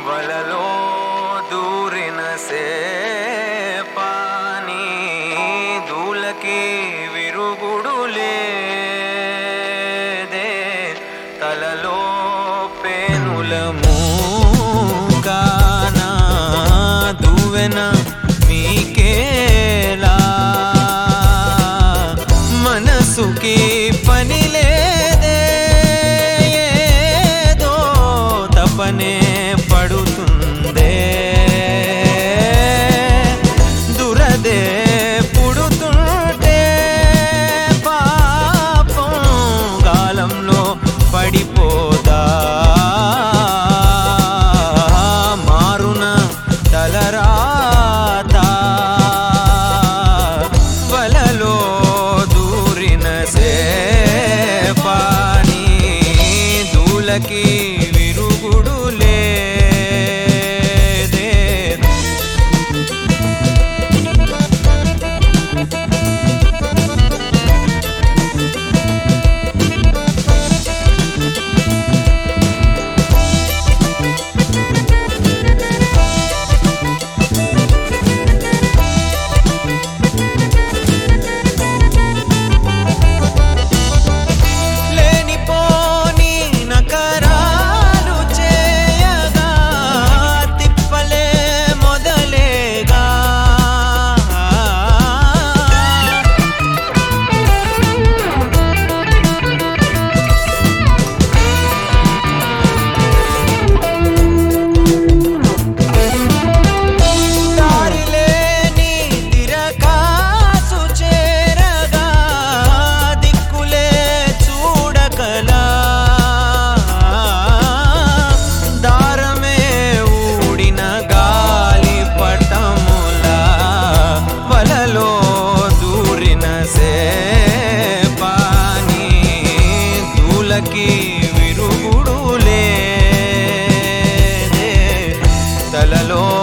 వలలో దూరిన సే పానీ దూలకి విరుగుడు లేదే తలలో పేనుల మూగానా దువ్వెన మీకేలా మనసుకి పని లేదే ఏదో తపనే పడుతుందే దురదే పుడుతుంటే పాపం గాలంలో పడిపోదా మారున తలరాత వలలో దూరిన సే పానీ దూలకి విరుగుడు లేదే లేనిపోని నకరాలు చేయగా తిప్పలే మొదలేగా దారిలేని తిరకాసు చేరగా దిక్కులే చూడకలా దారమే ఊడిన గాలి పటములా వలలో దూరిన సే పానీ దూలకి విరుగుడు లేదే తలలో